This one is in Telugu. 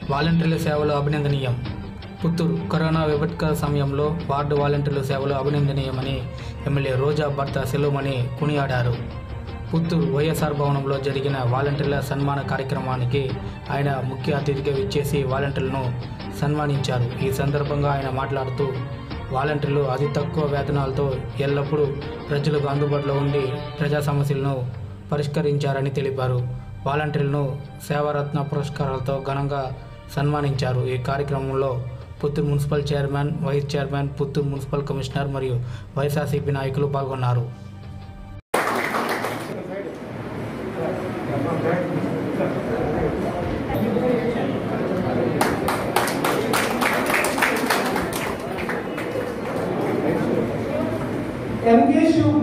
వాలంటీర్ల సేవలు అభినందనీయం పుత్తూరు కరోనా విపత్కర సమయంలో వార్డు వాలంటీర్ల సేవలు అభినందనీయమని ఎమ్మెల్యే రోజా భర్త సెలవుమణి కొనియాడారు పుత్తూరు వైఎస్ఆర్ భవనంలో జరిగిన వాలంటీర్ల సన్మాన కార్యక్రమానికి ఆయన ముఖ్య అతిథిగా ఇచ్చేసి వాలంటీర్లను సన్మానించారు ఈ సందర్భంగా ఆయన మాట్లాడుతూ వాలంటీర్లు అతి తక్కువ వేతనాలతో ఎల్లప్పుడూ ప్రజలకు అందుబాటులో ఉండి ప్రజా సమస్యలను పరిష్కరించారని తెలిపారు వాలంటీర్లను సేవారత్న పురస్కారాలతో ఘనంగా సన్మానించారు ఈ కార్యక్రమంలో Puttur municipal chairman vice chairman Puttur municipal commissioner మరియు వైఎస్ఆర్సీపీ నాయకులు పాల్గొన్నారు ఎంకే శివ్